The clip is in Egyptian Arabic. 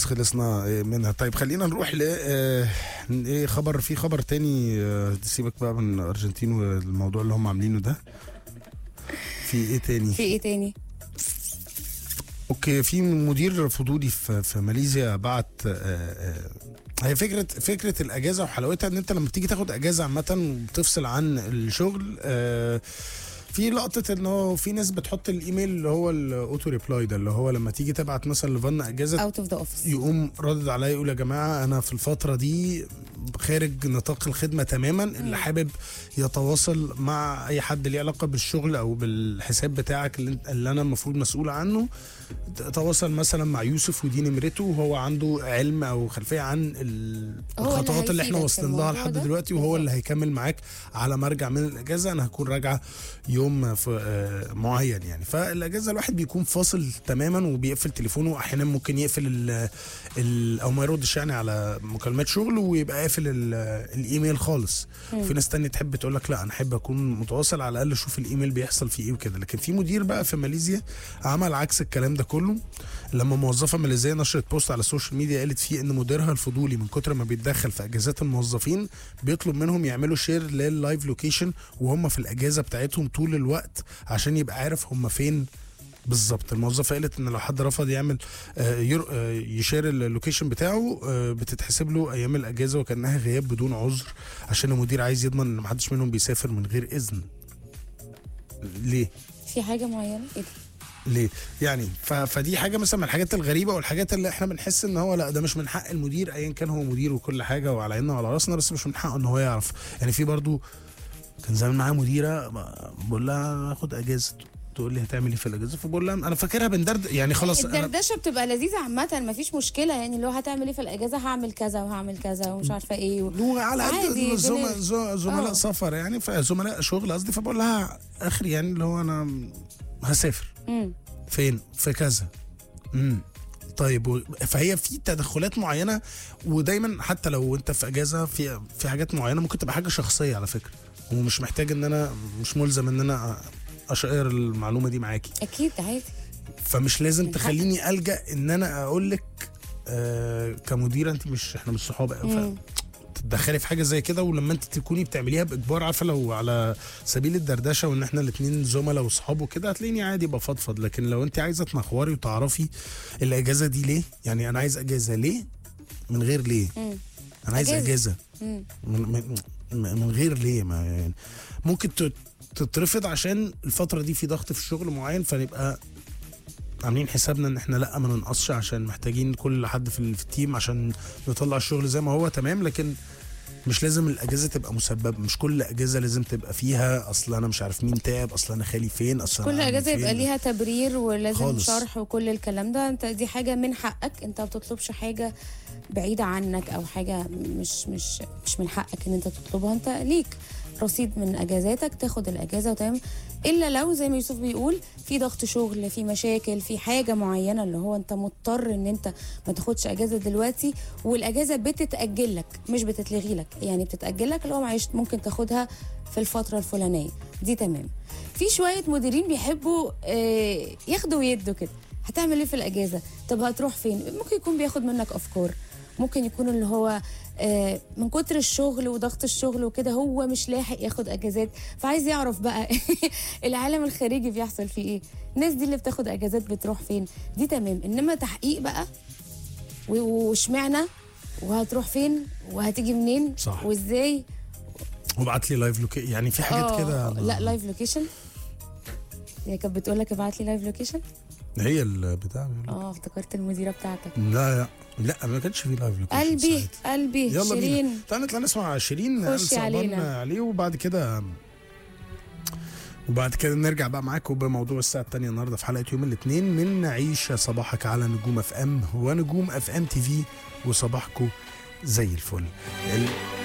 خلصنا منها طيب خلينا نروح ل آه، ايه خبر في خبر تاني آه، سيبك بقى من الارجنتين والموضوع اللي هم عاملينه ده في ايه تاني في ايه تاني اوكي في مدير فضولي في في ماليزيا بعت آه، آه، هي فكره فكره الاجازه وحلاوتها ان انت لما بتيجي تاخد اجازه عامه وتفصل عن الشغل آه، في لقطه ان هو في ناس بتحط الايميل اللي هو الاوتو ريبلاي ده اللي هو لما تيجي تبعت مثلا لفن اجازه اوت اوف ذا اوفيس يقوم ردد عليا يقول يا جماعه انا في الفتره دي خارج نطاق الخدمه تماما اللي حابب يتواصل مع اي حد ليه علاقه بالشغل او بالحساب بتاعك اللي, انت- اللي انا المفروض مسؤول عنه تواصل مثلا مع يوسف ودي نمرته وهو عنده علم او خلفيه عن ال- هو اللي الخطوات اللي احنا هيفيدك في واصلين لها الموضوع لحد ده. دلوقتي وهو اللي هيكمل معاك على ما ارجع من الاجازه انا هكون راجعه يوم في آه، معين يعني فالاجازه الواحد بيكون فاصل تماما وبيقفل تليفونه احيانا ممكن يقفل ال ال او ما يردش يعني على مكالمات شغل ويبقى قافل ال- الايميل خالص وفي ناس تانية تحب تقول لك لا انا احب اكون متواصل على الاقل اشوف الايميل بيحصل فيه ايه وكده لكن في مدير بقى في ماليزيا عمل عكس الكلام ده كله لما موظفه ماليزيه نشرت بوست على السوشيال ميديا قالت فيه ان مديرها الفضولي من كتر ما بيتدخل في اجازات الموظفين بيطلب منهم يعملوا شير لللايف لوكيشن وهم في الاجازه بتاعتهم طول الوقت عشان يبقى عارف هم فين بالظبط الموظفه قالت ان لو حد رفض يعمل آه، ير- آه، يشير اللوكيشن بتاعه آه، بتتحسب له ايام الاجازه وكانها غياب بدون عذر عشان المدير عايز يضمن ان محدش منهم بيسافر من غير اذن ليه في حاجه معينه ايه ده ليه؟ يعني ف... فدي حاجه مثلا من الحاجات الغريبه والحاجات اللي احنا بنحس ان هو لا ده مش من حق المدير ايا كان هو مدير وكل حاجه وعلى عيننا وعلى راسنا بس مش من حقه ان هو يعرف يعني في برضو كان زمان معايا مديره ما- بقول لها اخد اجازه تقول لي هتعمل ايه في الاجازه فبقول لها انا فاكرها بندرد يعني خلاص انا الدردشه بتبقى لذيذه عامه مفيش مشكله يعني لو هتعمل ايه في الاجازه هعمل كذا وهعمل كذا ومش عارفه ايه و... هو على قد عادي، زم- بنل- ز- زملاء آه. سفر يعني فزملاء شغل قصدي فبقول لها اخري يعني اللي هو انا هسافر مم. فين في كذا امم طيب و- فهي في تدخلات معينه ودايما حتى لو انت في اجازه في في حاجات معينه ممكن تبقى حاجه شخصيه على فكره ومش محتاج ان انا مش ملزم ان انا اشير المعلومه دي معاكي اكيد عادي فمش لازم من حقك. تخليني الجا ان انا اقول لك آه كمديره انت مش احنا مش صحاب مم. تتدخلي في حاجه زي كده ولما انت تكوني بتعمليها باجبار عارفه لو على سبيل الدردشه وان احنا الاثنين زملاء واصحاب وكده هتلاقيني عادي بفضفض لكن لو انت عايزه تنخوري وتعرفي الاجازه دي ليه يعني انا عايز اجازه ليه من غير ليه مم. انا عايز أجازة. اجازه مم. من, من, من غير ليه ما يعني ممكن ت- تترفض عشان الفتره دي في ضغط في الشغل معين فنبقى عاملين حسابنا ان احنا لا ما ننقصش عشان محتاجين كل حد في, ال- في التيم عشان نطلع الشغل زي ما هو تمام لكن مش لازم الاجازه تبقى مسبب مش كل اجازه لازم تبقى فيها اصل انا مش عارف مين تعب اصل انا خالي فين اصل أنا كل عمي اجازه يبقى فين. ليها تبرير ولازم خالص. شرح وكل الكلام ده انت دي حاجه من حقك انت ما بتطلبش حاجه بعيده عنك او حاجه مش مش مش من حقك ان انت تطلبها انت ليك رصيد من اجازاتك تاخد الاجازه وتعمل الا لو زي ما يوسف بيقول في ضغط شغل في مشاكل في حاجه معينه اللي هو انت مضطر ان انت ما تاخدش اجازه دلوقتي والاجازه بتتاجل لك مش بتتلغي لك يعني بتتاجل لك اللي هو معلش ممكن تاخدها في الفتره الفلانيه دي تمام في شويه مديرين بيحبوا آه، ياخدوا ويدوا كده هتعمل ايه في الاجازه طب هتروح فين ممكن يكون بياخد منك افكار ممكن يكون اللي هو آه، من كتر الشغل وضغط الشغل وكده هو مش لاحق ياخد اجازات فعايز يعرف بقى العالم الخارجي بيحصل فيه ايه الناس دي اللي بتاخد اجازات بتروح فين دي تمام انما تحقيق بقى و- واشمعنى وهتروح فين وهتيجي منين صح. وازاي وابعت لي لايف لوكي يعني في حاجات آه، كده لا لايف لوكيشن هي كانت بتقول لك ابعت لي لايف لوكيشن هي البتاع اه افتكرت المديره بتاعتك لا لا لا ما كانش في لايف لوكيشن قلبي ساعتها. قلبي يلا بينا شيرين تعال نطلع نسمع شيرين خشي صعبان علينا. عليه وبعد كده وبعد كده نرجع بقى معاكم بموضوع الساعة التانية النهاردة في حلقة يوم الاثنين من نعيش صباحك على نجوم اف ام ونجوم اف ام تي في وصباحكم زي الفل ال-